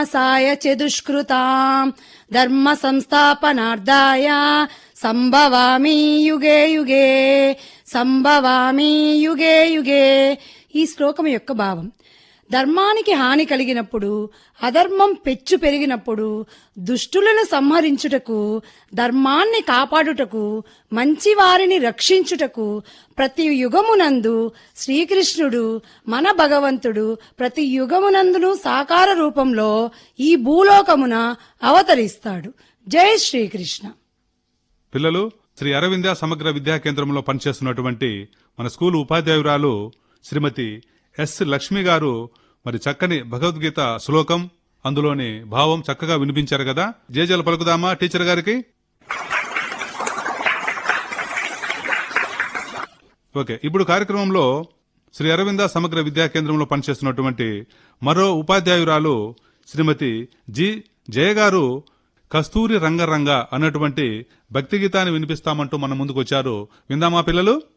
సాయ చతుష్కృతాం ధర్మ సంస్థాపనార్థాయ సంభవామి యుగే యుగే సంభవామి యుగే యుగే ఈ శ్లోకం యొక్క భావం ధర్మానికి హాని కలిగినప్పుడు అధర్మం పెచ్చు పెరిగినప్పుడు దుష్టులను సంహరించుటకు ధర్మాన్ని కాపాడుటకు మంచి వారిని రక్షించుటకు ప్రతి యుగమునందు శ్రీకృష్ణుడు మన భగవంతుడు ప్రతి యుగమునందును సాకార రూపంలో ఈ భూలోకమున అవతరిస్తాడు జై శ్రీకృష్ణ పిల్లలు శ్రీ అరవింద సమగ్ర విద్యా కేంద్రంలో పనిచేస్తున్నటువంటి మన స్కూల్ ఉపాధ్యాయురాలు శ్రీమతి ఎస్ లక్ష్మి గారు మరి చక్కని భగవద్గీత శ్లోకం అందులోని భావం చక్కగా వినిపించారు కదా జేజలు పలుకుదామా టీచర్ గారికి ఓకే ఇప్పుడు కార్యక్రమంలో శ్రీ అరవింద సమగ్ర విద్యా కేంద్రంలో పనిచేస్తున్నటువంటి మరో ఉపాధ్యాయురాలు శ్రీమతి జి జయ గారు కస్తూరి రంగరంగ అన్నటువంటి భక్తి గీతాన్ని వినిపిస్తామంటూ మన ముందుకు వచ్చారు విందామా పిల్లలు